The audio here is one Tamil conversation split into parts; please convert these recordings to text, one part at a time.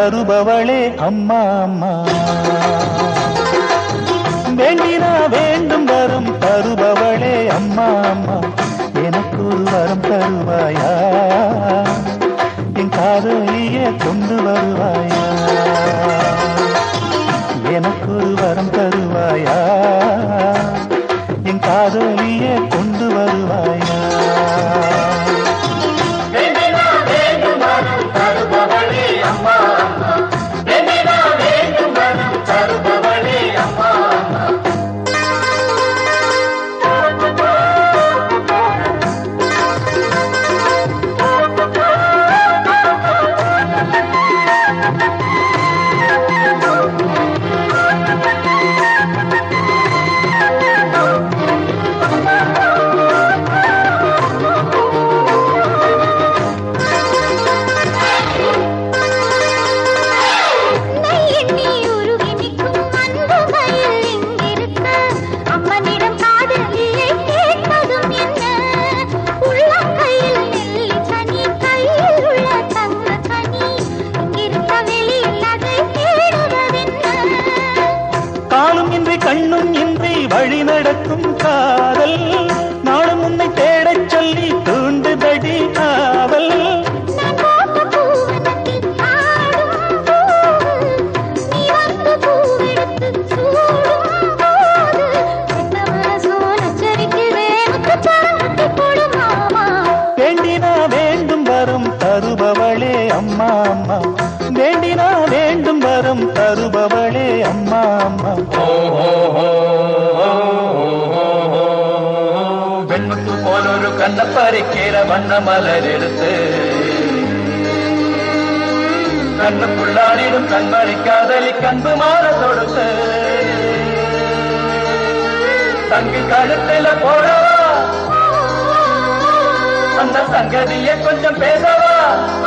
தருபவளே அம்மா அம்மா வேண்டினா வேண்டும் வரம் தருபவளே அம்மா அம்மா எனக்கு ஒரு வரம் தருவாயா என் காதலிய கொண்டு வருவாயா எனக்கு ஒரு வரம் தருவாயா என் காதலிய கொண்டு வருவாயா உன்னை எண்ணி உருகி நிற்கும் அன்பு மயில் இங்கிருக்க, அம்மனிடம் காதலியை கேட்பதும் என்ன? உள்ளங்கையில் நெல்லிக் கனி, கையில் உள்ள தங்கக் கனி, இங்கிருக்க வெளியில் அதை தேடுவதென்ன? காலும் இன்றி கண்ணும் இன்றி வழி நடக்கும் காதல் நாளும் உன்னை தேடச் சொல்லி தூண்டுதடி ஆவல் நான் போட்ட பூவனத்தில் ஆடும் போது, நீ வந்து பூவெடுத்து சூடும் போது, எந்த மனசோ நச்சரிக்குதே, முத்துச்சாரம் முட்டிப் போடு மாமா. வேண்டினா வேண்டும் வரும் தருபவளே அம்மா அம்மா வேண்டினா வேண்டும் வரும் தருபவளே அம்மா அம்மா வெண்முத்து போலொரு கண்ணப்பறிக்கிற வண்ண மலர் எடுத்து கண்ணுக்குள்ளாடிடும் கண்மணி காதலி கண்பு மாற தொடுத்து தங்கி கழுத்துல போடவா அந்த சங்கதிய கொஞ்சம் பேசவா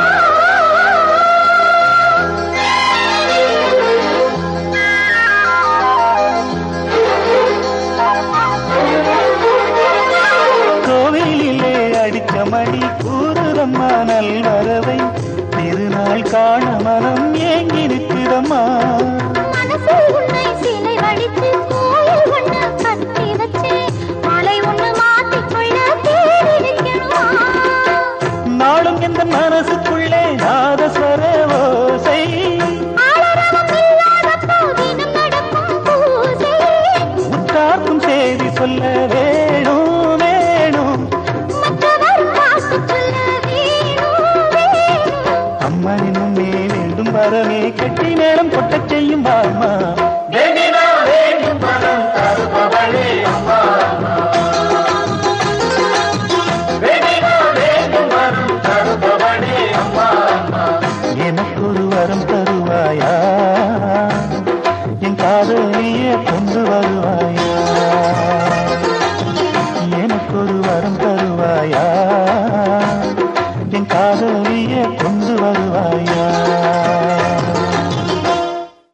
கோவிலிலே அடிச்ச மணி கூறுதம்மா நல்வரவை திருநாள் காண மனம் ஏங்கி நிற்கிறம்மா மனசில் உன்னை சிலை வடித்து கோயில் ஒண்ணு கட்டி வச்சு மாலை ஒண்ணு மாத்திக்கொள்ள தேடிருக்கணுமா நாளும் எந்த மனசுக்குள்ளே நாதஸ்வர ஓசை ஆளரவம் இல்லாத போதினும் நடக்கும் பூசை உற்றார்க்கும் செய்தி சொல்ல வேணும் வேணும் மற்றவர் பார்த்து சொல்ல வேணும் வேணும் அம்மனின் முன்னே வேண்டும் வரவே கட்டி நேரம் கொட்டச் செய்யும் பாமா